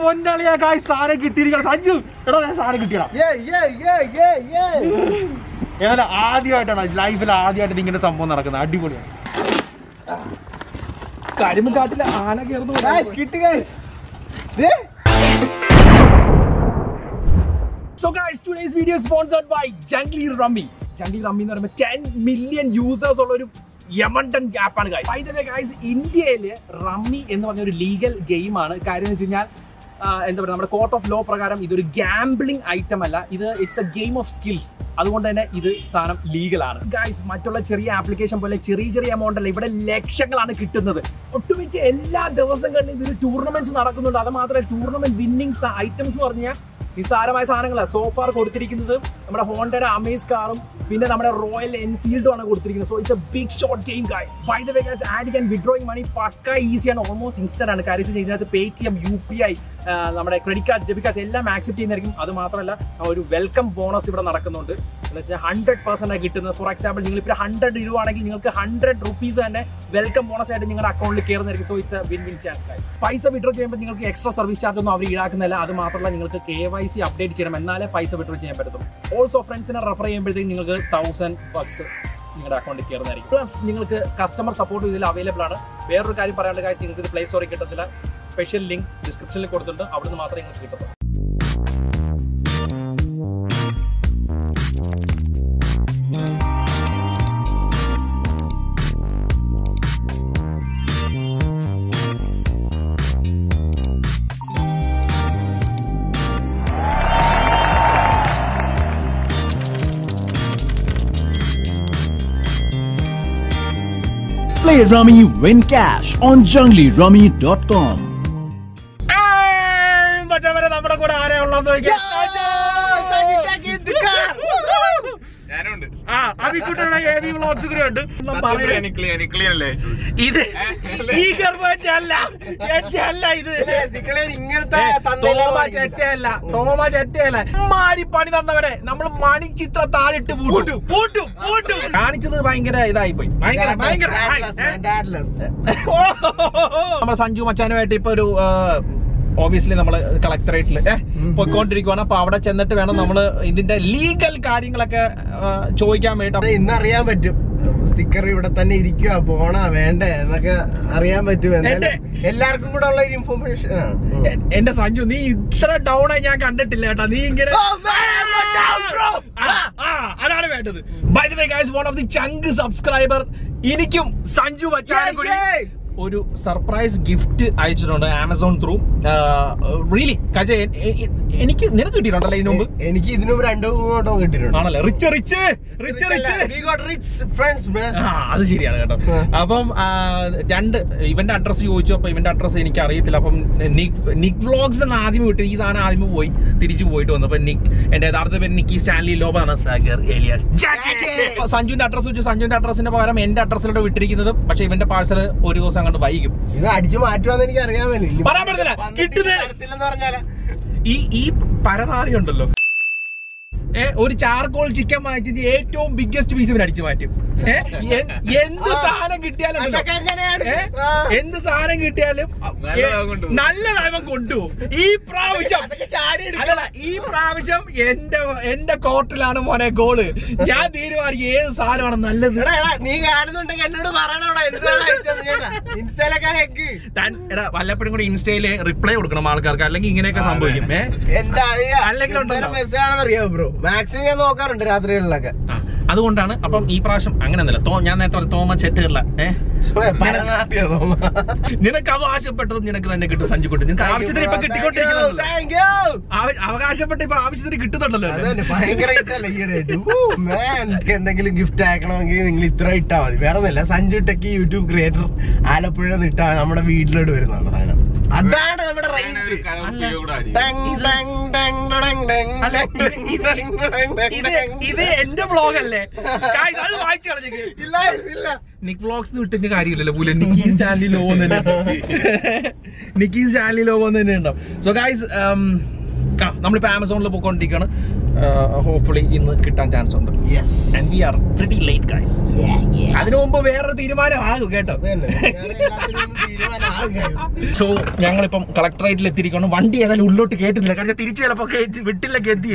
പൊന്നാളിയാ കായ് സാധനം കിട്ടിയിരിക്കണം സഞ്ജു എടാ ദേ സാധനം കിട്ടിയടാ ഏതായാലും ആദ്യമായിട്ടാണ് ലൈഫിൽ ആദ്യമായിട്ട് ഇങ്ങനെ സംഭവം നടക്കുന്നത് അടിപൊളിയാണ് കരിമ്പുകാട്ടിലെ ആന കയറുന്നു കിട്ടി guys so guys today's video sponsored by Junglee Rummy Junglee Rummy എന്ന് പറയുമ്പോൾ ടെൻ മില്യൺ യൂസേഴ്സ് ഉള്ള ഒരു യമണ്ടൻ ആപ്പാണ് guys by the way guys ഇന്ത്യയിൽ റമ്മി എന്ന് പറഞ്ഞ ഒരു ലീഗൽ ഗെയിമാണ് കാര്യം എന്ന് വെച്ച് കഴിഞ്ഞാൽ ആ, എന്താ പറയുക നമ്മുടെ കോർട്ട് ഓഫ് ലോ പ്രകാരം ഇതൊരു ഗാംബ്ലിംഗ് ഐറ്റം അല്ല ഇത് it's a game of skills അതുകൊണ്ട് തന്നെ ഇത് സാധനം ലീഗലാണ് ഗൈസ് മറ്റുള്ള ചെറിയ ആപ്ലിക്കേഷൻ പോലെ ചെറിയ ചെറിയ എമൗണ്ട് അല്ല ഇവിടെ ലക്ഷങ്ങളാണ് കിട്ടുന്നത് ഒട്ടുമിക്ക എല്ലാ ദിവസങ്ങളിലും ഇതിൽ ടൂർണമെന്റ്സ് നടക്കുന്നുണ്ട് അത് മാത്രമല്ല ടൂർണമെന്റ് വിന്നിങ്സ് ഐറ്റംസ് എന്ന് പറഞ്ഞാൽ നിസ്സാരമായ സാധനങ്ങളാണ് സോഫാർ കൊടുത്തിരിക്കുന്നത് നമ്മുടെ ഹോണ്ടയുടെ അമേസ് കാറും പിന്നെ നമ്മുടെ റോയൽ എൻഫീൽഡും ആണ് കൊടുത്തിരിക്കുന്നത് so it's a big short game guys by the way guys add and withdrawing money പക്ക ഈസിയാണ് ഓൾമോസ്റ്റ് ഇൻസ്റ്റന്റ് ആണ് കാര്യം വെച്ചാൽ ഇതിനകത്ത് pay T M U P I നമ്മുടെ ക്രെഡിറ്റ് കാർഡ്സ് ഡെബിറ്റ് കാർഡ്സ് എല്ലാം ആക്സെപ്റ്റ് ചെയ്യുന്നതായിരിക്കും അത് മാത്രമല്ല ആ ഒരു വെൽക്കം ബോണസ് ഇവിടെ നടക്കുന്നുണ്ട് എന്ന് വെച്ചാൽ ഹൺഡ്രഡ് പെർസെന്റ് കിട്ടുന്നത് ഫോർ എക്സാമ്പിൾ നിങ്ങൾ ഇപ്പോൾ ഹൺഡ്രഡ് രൂപ ആണെങ്കിൽ നിങ്ങൾക്ക് ഹൺഡ്രഡ് റുപ്പീസ് തന്നെ വെൽക്കം ബോണസ് ആയിട്ട് നിങ്ങളുടെ അക്കൗണ്ടിൽ കയറുന്നതായിരിക്കും so it's win win chance പൈസ വിഡ്രോ ചെയ്യുമ്പോൾ നിങ്ങൾക്ക് എക്സ്ട്രാ സർവീസ് ചാർജ് ഒന്നും അവർ ഈടാക്കുന്നില്ല അത് മാത്രമല്ല നിങ്ങൾക്ക് കെ വൈ സി അപ്ഡേറ്റ് ചെയ്യണം എന്നാലേ പൈസ വിഡ്രോ ചെയ്യാൻ പറ്റത്തുള്ളൂ ഓൾസോ ഫ്രണ്ട്സിനെ റെഫർ ചെയ്യുമ്പോഴത്തേക്ക് നിങ്ങൾക്ക് തൗസൻഡ് ബക്സ് നിങ്ങളുടെ അക്കൗണ്ടിൽ കയറുന്നതായിരിക്കും പ്ലസ് നിങ്ങൾക്ക് കസ്റ്റമർ സപ്പോർട്ട് ഇതിൽ അവൈലബിൾ ആണ് വേറൊരു കാര്യം പറയാണ്ട് കാര്യം നിങ്ങൾക്ക് ഇത് പ്ലേ സ്റ്റോറിൽ കിട്ടത്തില്ല സ്പെഷ്യൽ ലിങ്ക് ഡിസ്ക്രിപ്ഷനിൽ കൊടുത്തിട്ടുണ്ട് അവിടുന്ന് മാത്രമേ നിങ്ങൾക്ക് കിട്ടത്തുള്ളൂ Play Rummy, win cash on junglyrummy.com. മച്ചവരെ നമ്മുടെ കൂടെ ആരാ ഉള്ളത് ഞാനുണ്ട് ആ അഭിക്കുട്ടയുടെ എ വി വ്ളോഗ്സ് കൂടെ ഉണ്ട് ഇത് ഈ ഗർഭത്തെ അല്ല എന്റെ അല്ല ഇത് ഇങ്ങനത്തെ തോമ ചെറ്റയല്ല തോമ ചെറ്റയല്ല മാരി പണി തന്നവരെ നമ്മൾ മണി ചിത്ര താഴിട്ട് പൂട്ടും പൂട്ടും പൂട്ടും കാണിച്ചത് ഭയങ്കര ഇതായി പോയി ഭയങ്കര ഭയങ്കര നമ്മുടെ സഞ്ജു മച്ചാനുമായിട്ട് ഇപ്പൊ ഒരു ഓബിയസ്ലി നമ്മള് കളക്ടറേറ്റിൽ പോയിക്കൊണ്ടിരിക്കുവാണ് അപ്പൊ അവിടെ ചെന്നിട്ട് വേണം നമ്മള് ഇതിന്റെ ലീഗൽ കാര്യങ്ങളൊക്കെ ആ, ചോദിക്കാൻ വേണ്ടി ഇന്ന് അറിയാൻ പറ്റും സ്റ്റിക്കർ ഇവിടെ തന്നെ ഇരിക്കുക പോണ വേണ്ടേ എന്നൊക്കെ അറിയാൻ പറ്റും എന്തായാലും എല്ലാവർക്കും കൂടെ ഉള്ള ഒരു ഇൻഫോർമേഷൻ ആണ് എ- എന്റെ സഞ്ജു നീ ഇത്ര ഡൗൺ ആയി ഞാൻ കണ്ടിട്ടില്ല കേട്ടാ നീ ഇങ്ങനെ ആ, ആ, അതാണ് വേണ്ടത് by the way guys one of the ചങ്ക് സബ്സ്ക്രൈബർ എനിക്കും സഞ്ജു വച്ചാനും കൂടി Yay, yay. ഒരു സർപ്രൈസ് ഗിഫ്റ്റ് അയച്ചിട്ടുണ്ട് ആമസോൺ ത്രൂ റിയലി കജ എനിക്ക് നിനക്ക് കിട്ടിയിട്ടുണ്ടല്ലോ ഇതിനു മുമ്പ് എനിക്ക് ഇതിനു മുമ്പ് രണ്ടു മൂന്നോട്ടം കിട്ടിയിട്ടുണ്ട് ആണല്ലേ rich rich rich rich We got rich friends, man. ആ അത് ശരിയാണ് കേട്ടോ ആ. അപ്പം ആ, രണ്ട് ഇവന്റെ അഡ്രസ് ചോദിച്ചു അപ്പൊ ഇവന്റെ അഡ്രസ് എനിക്ക് അറിയത്തില്ല അപ്പം നിക് നിക് വ്ലോഗ്സ് എന്ന് ആദ്യം വിട്ട് ഈ സാധനം ആദ്യം പോയി തിരിച്ചു പോയിട്ട് വന്നു അപ്പൊ നിക് എന്റെ യഥാർത്ഥ പേര് നിക്കി സ്റ്റാൻലി ലോബാണ് സാഗർ ഏലിയാസ് അപ്പൊ സഞ്ജുവിന്റെ അഡ്രസ് വെച്ചു സഞ്ജുവിന്റെ അഡ്രസ്സിന്റെ പകരം എന്റെ അഡ്രസ്സിലോട്ട് വിട്ടിരിക്കുന്നത് പക്ഷെ ഇവന്റെ പാഴ്സൽ ഒരു ദിവസം അങ്ങോട്ട് വൈകും ഇത് അടിച്ചു മാറ്റുവാന്ന് എനിക്ക് അറിയാൻ പറ്റില്ല പറയാൻ പറ്റത്തില്ല. കിട്ടുന്നത് തരത്തില്ലെന്ന് പറഞ്ഞാല് ഈ ഈ പരനാറി ഉണ്ടല്ലോ ഏ ഒരു ചാർക്കോൾ ചിക്കൻ വാങ്ങിച്ചിട്ട് ഏറ്റവും ബിഗ്ഗസ്റ്റ് പീസ് ഇവൻ അടിച്ചു മാറ്റും ഏ, എ- എന്ത് ആ. സാധനം കിട്ടിയാലും ഉണ്ടല്ലോ, അതൊക്കെ എങ്ങനെയാണ് ഏ, ആ. എന്ത് സാധനം കിട്ടിയാലും നല്ലതാവും കൊണ്ടുപോകും. നല്ലതാവൻ കൊണ്ടുപോകും ഈ പ്രാവശ്യം അതൊക്കെ ചാടി എടുക്കും. അല്ലല്ല ഈ പ്രാവശ്യം എന്റെ എന്റെ കോർട്ടിലാണ് മോനെ ഗോള് ഞാൻ തീരുമാനിക്കും ഏത് സാധനമാണ് നല്ലത് എടാ, എടാ, നീ കാണുന്നുണ്ടെങ്കിൽ എന്നോട് പറയണോടാ എന്താണ് അയച്ചത് ചേട്ടാ ഇൻസ്റ്റയിലൊക്കെ ഹെക്ക് താൻ എടാ വല്ലപ്പോഴും കൂടി ഇൻസ്റ്റയില് റിപ്ലൈ കൊടുക്കണം ആൾക്കാർക്ക് അല്ലെങ്കിൽ ഇങ്ങനെയൊക്കെ സംഭവിക്കും ഏ എന്റെ അല്ലെങ്കിൽ ഉണ്ടല്ലോ. മെസ്സേജ് ആണെന്ന് അറിയാമോ ബ്രോ മാക്സിമം ഞാൻ നോക്കാറുണ്ട് രാത്രികളിലൊക്കെ ആ, അതുകൊണ്ടാണ് അപ്പം ഈ പ്രാവശ്യം അങ്ങനെയൊന്നുമില്ല തോ ഞാൻ നേരത്തെ പറഞ്ഞു, തോമ ചെറ്റുകളില്ല ഏഹ് പരനാട്ടിയോ നിനക്ക് അവകാശപ്പെട്ടത് നിനക്ക് തന്നെ കിട്ടും സഞ്ജു കുട്ടി നിനക്ക് ആവശ്യത്തിന് ഇപ്പൊ കിട്ടിക്കൊണ്ടിരിക്കുന്നുണ്ടല്ലോ താങ്ക് യു ആവ- അവകാശപ്പെട്ട് ഇപ്പൊ ആവശ്യത്തിന് കിട്ടുന്നുണ്ടല്ലോ അതന്നെ ഭയങ്കര ഇട്ടല്ല ഈയിടെ മാൻ എന്തെങ്കിലും ഗിഫ്റ്റ് അയക്കണമെങ്കിൽ നിങ്ങൾ ഇത്ര ഇട്ടാ മതി വേറെ ഒന്നുമില്ല Sanju techie YouTube creator Alappuzha നിന്ന് ഇട്ടാ നമ്മുടെ വീട്ടിലോട്ട് വരുന്നതാണ് സാധനം അതാണ് നമ്മുടെ റേഞ്ച് അല്ല, ഇത് ഇത് ഇത് ഇത് എന്റെ വ്ളോഗ് അല്ലേ Guys, അത് വായിച്ചു കളഞ്ഞേക്ക് ഇല്ല ഇല്ല നിക് വ്ളോഗ്സ് വിട്ടിട്ട് കാര്യമില്ലല്ലോ പുല നിക്കി സ്റ്റാൻലി ലോ തന്നെ നിക്കി സ്റ്റാൻലി ലോ തന്നെ ഉണ്ടാവും സോ ഗൈസ് ആ നമ്മളിപ്പോ ആമസോണിൽ പോയിക്കൊണ്ടിരിക്കുകയാണ് ഹോപ്പ്ഫുള്ളി ഇന്ന് കിട്ടാൻ ചാൻസ് ഉണ്ട് yes and we are pretty late guys അതിനു മുമ്പ് വേറൊരു തീരുമാനമാകും കേട്ടോ സോ ഞങ്ങളിപ്പം കളക്ടറേറ്റിൽ എത്തിയിരിക്കണം വണ്ടി ഏതായാലും ഉള്ളോട്ട് കേട്ടില്ല കാരണം തിരിച്ചു ചിലപ്പോ കേറ്റി- വിട്ടില്ലൊക്കെ എത്തി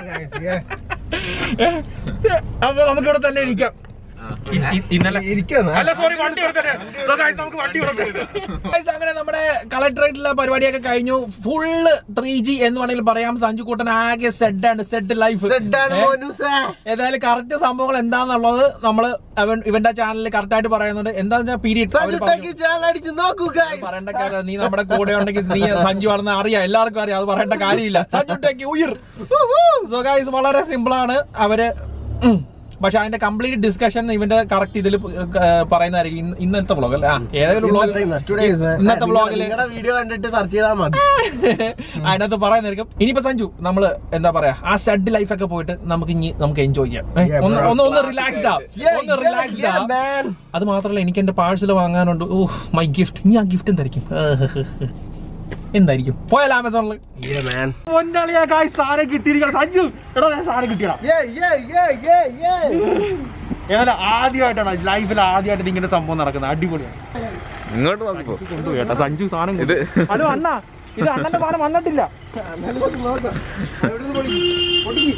അപ്പൊ നമുക്ക് ഇവിടെ തന്നെ ഇരിക്കാം ഇ- ഇ- ഇന്നലെ അല്ല സോറി വണ്ടി ഇവിടെ തന്നെ. So guys, നമുക്ക് വണ്ടി ഇവിടെ തന്നെ. Guys, അങ്ങനെ നമ്മുടെ കളക്ടറേറ്റിലെ പരിപാടിയൊക്കെ കഴിഞ്ഞു ഫുള്ള് ത്രീ ജി എന്ന് വേണമെങ്കിൽ പറയാം സഞ്ജു കൂട്ടൻ ആകെ സെഡ് ആണ് സെഡ് ലൈഫ് ഏതായാലും കറക്റ്റ് സംഭവങ്ങൾ എന്താന്നുള്ളത് നമ്മള് അവൻ ഇവന്റെ ചാനലിൽ കറക്റ്റ് ആയിട്ട് പറയുന്നുണ്ട് എന്താന്ന് വെച്ചാൽ പീരീഡ് പറയേണ്ട കാര്യം നീ നമ്മുടെ കൂടെ ഉണ്ടെങ്കിൽ നീ സഞ്ജു ആണെന്ന് അറിയാം എല്ലാവർക്കും അറിയാം അത് പറയേണ്ട കാര്യമില്ല സഞ്ജു ടേക്ക് ഉയർ സോ ഗൈസ് വളരെ സിമ്പിൾ ആണ് അവര് ഉം. പക്ഷെ അതിന്റെ കംപ്ലീറ്റ് ഡിസ്കഷൻ ഇവന്റെ കറക്റ്റ് ഇതിൽ പറയുന്നതായിരിക്കും ഇന്ന് ഇന്നത്തെ വ്ളോഗ് അല്ലേ ആ, ഏതെങ്കിലും വ്ളോഗ് ഇന്നത്തെ വ്ളോഗില് വീഡിയോ കണ്ടിട്ട് സെർച്ച് ചെയ്താൽ മതി അതിനകത്ത് പറയുന്നതായിരിക്കും ഇനിയിപ്പോ സഞ്ജു നമ്മള് എന്താ പറയാ ആ സെഡ് ലൈഫ് ഒക്കെ പോയിട്ട് നമുക്ക് ഇനി നമുക്ക് എൻജോയ് ചെയ്യാം ഏ, Yeah, ഒന്ന് bro. ഒന്ന് ഒന്ന് റിലാക്സ്ഡ് ആ Yeah, ഒന്ന് yeah, റിലാക്സ്ഡ് yeah, ആ man. അത് മാത്രമല്ല എനിക്ക് എന്റെ പാഴ്സൽ വാങ്ങാനുണ്ട് ഓ മൈ ഗിഫ്റ്റ് നീ ആ ഗിഫ്റ്റ് എന്തായിരിക്കും എന്തായിരിക്കും പോയാലോ ആമസോണില് Yeah, man. പൊന്നാളിയാ കായ് സാധനം കിട്ടിയിരിക്കണം സഞ്ജു എടാ ഞാൻ സാധനം കിട്ടിയടാ Yeah, yeah, yeah, yeah, yeah. ഏതായാലും ആദ്യമായിട്ടാണ് ലൈഫിൽ ആദ്യമായിട്ട് ഇങ്ങനെ സംഭവം നടക്കുന്നത് അടിപൊളിയാണ് ഇങ്ങോട്ട് നോക്കിപ്പോ കൊണ്ടുപോയി സഞ്ജു സാധനം ഇത് ഹലോ അണ്ണ ഇത് അണ്ണന്റെ സാധനം വന്നിട്ടില്ല എന്നാലും നമുക്ക് നോക്കാം. എവിടുന്ന് പൊളിക്ക്? പൊട്ടിക്ക്.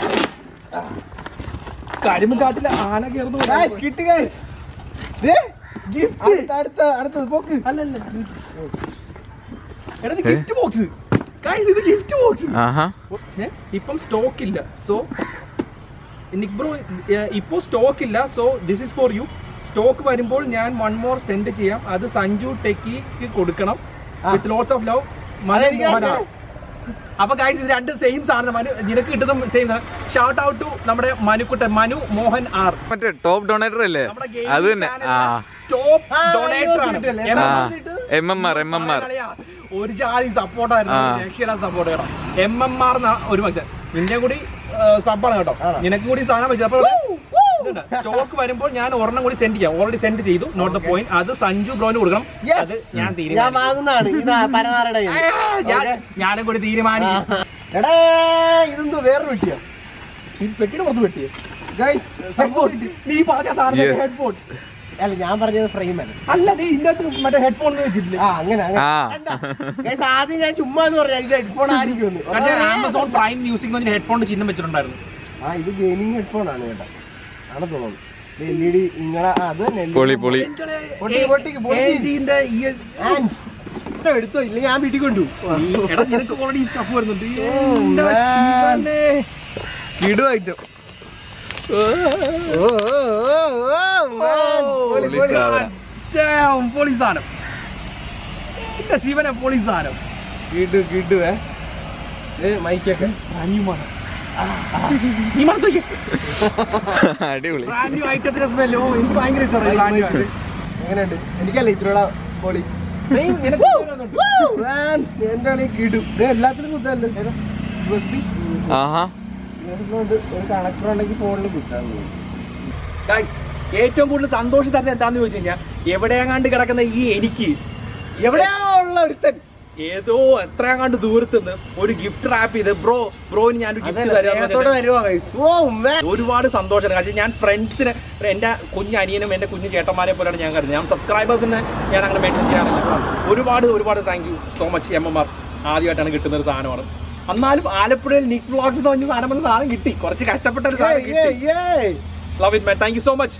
കരിമ്പ് കാട്ടില്ല ആന കയറുന്നു Guys, കിട്ടി guys. ദേ, ഗിഫ്റ്റ് അടുത്ത അടുത്ത അടുത്തത് പോക്ക് അല്ലല്ല എടാ ഇത് ഗിഫ്റ്റ് ബോക്സ് ഗൈസ് ഇത് ഗിഫ്റ്റ് ബോക്സ് ആഹാ ഇപ്പം സ്റ്റോക്ക് ഇല്ല സോ നിക് ബ്രോ ഇപ്പോൾ സ്റ്റോക്ക് ഇല്ല so this is for you stock വരുമ്പോൾ ഞാൻ വൺ മോർ സെൻഡ് ചെയ്യാം അത് സഞ്ജു ടെക്കിക്ക് കൊടുക്കണം വിത്ത് ലോട്ട്സ് ഓഫ് ലവ് അതെനിക്ക് അപ്പൊ ഗൈസ് ഇത് രണ്ട് സെയിം സാധനം മനു നിനക്ക് കിട്ടുന്ന സെയിം സാധനം ഷൗട്ട് ഔട്ട് ടു നമ്മുടെ മനുക്കുട്ടൻ മനു മോഹൻ ആർ മറ്റേ ടോപ്പ് ഡൊണേറ്റർ അല്ലേ നമ്മുടെ അത് തന്നെ ആ ടോപ്പ് ആ, ഡൊണേറ്റർ ആണ് കിട്ടിയല്ലേ? എം- ആ ഇത് M M R M M R കളിയാ. ഒരു ജാതി സപ്പോർട്ടായിരുന്നു ആ. രക്ഷയുടെ സപ്പോർട്ട് കേട്ടോ എം എം ആർ ഒരു മനുഷ്യൻ നിന്റെ കൂടി സബ്ബാണ് കേട്ടോ നിനക്ക് കൂടി സാധനം വെച്ചത് അപ്പൊ സ്റ്റോക്ക് വരുമ്പോൾ ഞാൻ ഒരെണ്ണം കൂടി സെൻഡ് ചെയ്യാം ഓൾറെഡി സെൻഡ് ചെയ്തു നോട്ട് ദ പോയിന്റ് അത് സഞ്ജു ബ്രോന് കൊടുക്കണം Yes. അത് ഞാൻ ഞാൻ തീരുമാനിച്ചു വാങ്ങുന്നതാണ് ഇതാ പരനാരുടെ ഞാൻ- ഞാനും കൂടി തീരുമാനിച്ചു എടാ ഇതെന്തോ വേറൊരു വിട്ടിയോ ഈ പെട്ടിയുടെ പുറത്ത് പെട്ടിയെ ഗൈസ് ഹെഡ്ഫോൺ നീ പറഞ്ഞ സാധനം Yes. ഹെഡ്ഫോൺ അല്ല ഞാൻ പറഞ്ഞത് ഫ്രെയിം അല്ല അല്ല നീ ഇതിന്റെ അകത്ത് മറ്റേ ഹെഡ്ഫോൺ വെച്ചിട്ടില്ല ആ അങ്ങനെ അങ്ങനെ ആ ഗൈസ് ആദ്യം ഞാൻ ചുമ്മാ എന്ന് പറഞ്ഞ ഇത് ഹെഡ്ഫോൺ ആയിരിക്കും മറ്റേ ആമസോൺ പ്രൈം മ്യൂസിക് എന്ന് ഹെഡ്ഫോൺ ചിഹ്നം വെച്ചിട്ടുണ്ടായിരുന്നു ആ ഇത് ഗെയിമിംഗ് ഹെഡ്ഫോൺ ആണ് കേട്ടോ ആണ് തോന്നുന്നു എൽ ഇ ഡി നിങ്ങളെ അത് തന്നെ LED. പൊളി പൊളി പൊട്ടിക്ക്, പൊട്ടിക്ക്, പൊട്ടിക്ക്. ഏതിന്റെ ES ആൻ. ഇട്ടോ എടുത്തോ ഇല്ല ഞാൻ വീട്ടിൽ കൊണ്ടു ഈ- എടാ നിനക്ക് ഓൾറെഡി സ്റ്റഫ് വരുന്നുണ്ട് എന്റെ ശിവനെ. കിടു ഐറ്റം പൊളി സാധനം. പോളി സാധനം എന്റെ ശിവനെ പോളി സാധനം കിടു കിടുവേ മൈക്കൊക്കെ അനിയുമാണ് ഈ മണത്തേക്ക് അടിപൊളി ബ്രാൻഡ് ന്യൂ ഐറ്റത്തിന്റെ സ്മെല്ലോ എനിക്ക് ഭയങ്കര ഇഷ്ടമാണ് ബ്രാൻഡ് ന്യൂ ആയിട്ട് എങ്ങനെയുണ്ട് എനിക്കല്ല ഇത്രയോടെ പൊളി സെയിം നിനക്ക് ഇഷ്ടമാണെന്നുണ്ട്. Man, എന്റെ ആണെങ്കിൽ കിടു ഇത് എല്ലാത്തിനും കുത്തല്ലേ USB. ആഹാ ഇതിനകത്തുകൊണ്ട് ഒരു കണക്ടർ ഉണ്ടെങ്കിൽ ഫോണിൽ കുത്താൻ Guys, ഏറ്റവും കൂടുതൽ സന്തോഷം തരുന്നത് എന്താന്ന് ചോദിച്ചു കഴിഞ്ഞാൽ എവിടെയാങ്ങാണ്ട് കിടക്കുന്ന ഈ എനിക്ക് എവിടെയാ ഉള്ള ഒരുത്തൻ ഏതോ എത്രയാങ്ങാണ്ട് ദൂരത്ത് നിന്ന് ഒരു ഗിഫ്റ്റ് റാപ്പ് ചെയ്ത് ബ്രോ ബ്രോന് ഞാൻ ഗിഫ്റ്റ് സ്നേഹത്തോടെ തരാം വരുവാ guys. ഓ man. ഒരുപാട് സന്തോഷമാണ് കാരണം ഞാൻ ഫ്രണ്ട്സിന് എന്റെ കുഞ്ഞ് അനിയനും എന്റെ കുഞ്ഞു ചേട്ടന്മാരെ പോലെയാണ് ഞാൻ കരുതുന്നത് ഞാൻ സബ്സ്ക്രൈബേഴ്സിന് ഞാൻ അങ്ങനെ മെൻഷൻ ചെയ്യാറില്ല ഒരുപാട് ഒരുപാട് thank you so much M M R ആദ്യമായിട്ടാണ് കിട്ടുന്ന ഒരു സാധനമാണ് എന്നാലും ആലപ്പുഴയിൽ നിക് വ്ളോഗ്സ് എന്ന് പറഞ്ഞ സാധനം വന്ന സാധനം കിട്ടി കുറച്ച് കഷ്ടപ്പെട്ട ഒരു സാധനം Yeah, കിട്ടി yeah, yeah. Love it man thank you so much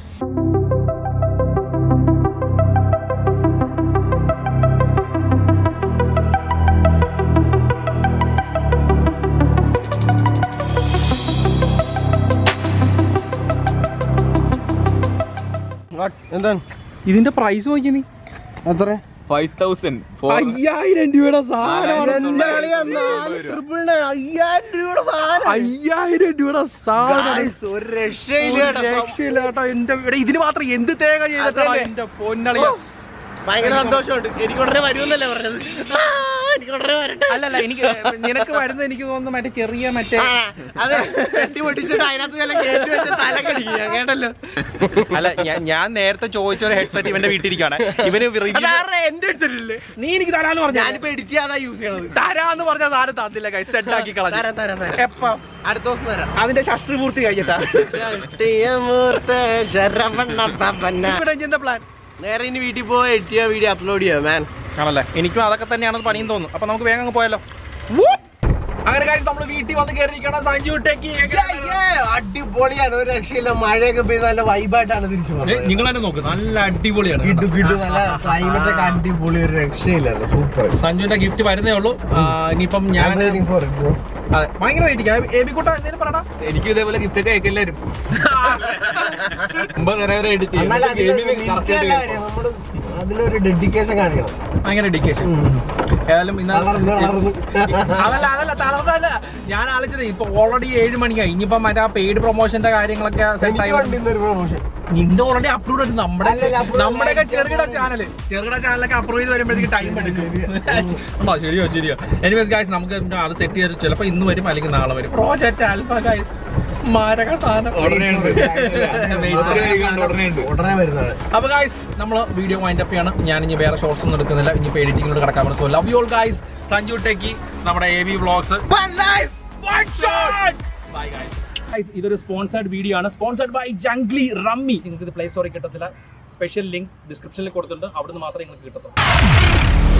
What? എന്താണ് ഇതിന്റെ പ്രൈസ് നോക്കി നീ എത്ര ഫൈവ് തൗസൻഡ് അയ്യായിരം രൂപയുടെ സാധനമാണ് എന്റെ കളിയാ നാല് triple nine. അയ്യായിരം രൂപയുടെ സാധനം. അയ്യായിരം രൂപയുടെ സാധനം Guys, ഒരു രക്ഷയില്ല ഒരു രക്ഷയില്ല കേട്ടോ എന്റെ ഇവിടെ ഇതിന് മാത്രം എന്ത് തേങ്ങ ചെയ്തിട്ടാണ് അതല്ലേ. എന്റെ പൊന്നളിയ ഭയങ്കര സന്തോഷമുണ്ട് എനിക്ക് ഉടനെ വരുമെന്നല്ലേ പറഞ്ഞത് ആ, എനിക്ക് ഉടനെ വരട്ടെ അല്ലല്ല എനിക്ക് നിനക്ക് വരുന്നത് എനിക്ക് തോന്നുന്നു മറ്റേ ചെറിയ മറ്റേ ആ, അതെ കെട്ടി പൊട്ടിച്ചിട്ട് അതിനകത്ത് ചില കേട്ട് വെച്ച തല കടിക്കുക കേട്ടല്ലോ അല്ല ഞാൻ- ഞാൻ നേരത്തെ ചോദിച്ച ഒരു ഹെഡ്സെറ്റ് ഇവന്റെ വീട്ടിലിരിക്കാണ് ഇവന് review- അതാരുടെ എന്റെ എടുത്തിട്ടില്ലേ നീ എനിക്ക് തരാന്ന് പറഞ്ഞു ഞാനിപ്പോ എഡിറ്റ് ചെയ്യാതാ യൂസ് ചെയ്യണത് തരാന്ന് പറഞ്ഞ സാധനം തന്നില്ല കൈ സെറ്റ് ആക്കി കളഞ്ഞു തരാം തരാം തരാം എപ്പ അടുത്ത ദിവസം തരാം അതിന്റെ ഷഷ്ടി പൂർത്തി കഴിഞ്ഞിട്ടാ ഷഷ്ടിയമൂർത്ത ശരവണ്ണ പവന. ഇവിടെ എന്താ പ്ലാൻ നേരെ ഇനി വീട്ടിൽ പോയി എഡിറ്റ് ചെയ്യാൻ വീഡിയോ അപ്ലോഡ് ചെയ്യാം മാൻ ആണല്ലേ എനിക്കും അതൊക്കെ തന്നെയാണ് പണിയും തോന്നുന്നു അപ്പൊ നമുക്ക് വേഗം അങ്ങ് പോയാലോ അങ്ങനെ കാര്യം നമ്മൾ വീട്ടിൽ വന്ന് കയറിയിരിക്കണം സഞ്ജു ടെക്കി അടിപൊളിയാണ് ഒരു രക്ഷയില്ല മഴയൊക്കെ പെയ്ത് നല്ല വൈബായിട്ടാണ് തിരിച്ചു പോകുന്നത് നിങ്ങൾ തന്നെ നോക്ക് നല്ല അടിപൊളിയാണ് കിട്ടു കിട്ടു നല്ല ക്ലൈമറ്റ് ഒക്കെ അടിപൊളി ഒരു രക്ഷയില്ലായിരുന്നു സൂപ്പർ സഞ്ജുവിന്റെ ഗിഫ്റ്റ് വരുന്നേ ഉള്ളൂ ആ, ഇനിയിപ്പം ഞാൻ അതെ ഭയങ്കര വെയിറ്റിംഗ് എബിക്കുട്ട എന്തെങ്കിലും പറയടാ എനിക്ക് ഇതേപോലെ ഗിഫ്റ്റ് ഒക്കെ അയക്കില്ലാരും മുമ്പ് കുറെ വരെ എഡിറ്റ് അതിലൊരു ഡെഡിക്കേഷൻ കാണിക്കണം ഭയങ്കര ഡെഡിക്കേഷൻ ഏതായാലും ഇന്ന് വളർന്ന് വളർന്ന്. അതല്ല അതല്ല തളർന്നല്ല ഞാൻ ആലോചിച്ചത് ഇപ്പൊ ഓൾറെഡി ഏഴ് മണിയായി ഇനിയിപ്പം മറ്റേ ആ പെയ്ഡ് പ്രൊമോഷന്റെ കാര്യങ്ങളൊക്കെ സെറ്റ് എനിക്ക് ആയി വണ്ടി ഇന്നൊരു promotion. നിന്റെ ഓൾറെഡി അപ്രൂവ് ആയിട്ട് നമ്മുടെ അല്ലല്ല, approve നമ്മുടെയൊക്കെ ആയിട്ട് ചെറുകിട ചാനൽ ചെറുകിട ചാനലൊക്കെ അപ്രൂവ് ചെയ്ത് വരുമ്പോഴത്തേക്ക് ടൈം എടുക്കും ആ ശരിയോ ശരിയോ എനിവേസ് ഗായ്സ് നമുക്ക് അത് സെറ്റ് ചെയ്ത് ചിലപ്പോൾ ഇന്ന് വരും അല്ലെങ്കിൽ നാളെ വരും പ്രോജക്റ്റ് ആൽഫ ഗായ്സ് മാരക സാധനം ഉടനെ ഉണ്ട്. Wait. ഉടനെ ഉണ്ട് ഉടനെ വരുന്നതാണ് അപ്പൊ ഗായ്സ് നമ്മൾ വീഡിയോ വൈൻഡ് അപ്പ് ചെയ്യാണ് ഞാൻ ഇനി വേറെ ഷോർട്സ് ഒന്നും എടുക്കുന്നില്ല ഇനി എഡിറ്റിംഗിലോട്ട് കിടക്കാൻ പറ്റും so love you all guys Sanju techie നമ്മുടെ A V vlogs bye guys guys ഇതൊരു സ്പോൺസേർഡ് വീഡിയോ ആണ് സ്പോൺസേർഡ് ബൈ ജംഗ്ലി റമ്മി നിങ്ങൾക്ക് ഇത് പ്ലേ സ്റ്റോറിൽ കിട്ടത്തില്ല സ്പെഷ്യൽ ലിങ്ക് ഡിസ്ക്രിപ്ഷനിൽ കൊടുത്തിട്ടുണ്ട് അവിടുന്ന് മാത്രമേ നിങ്ങൾക്ക് കിട്ടത്തുള്ളൂ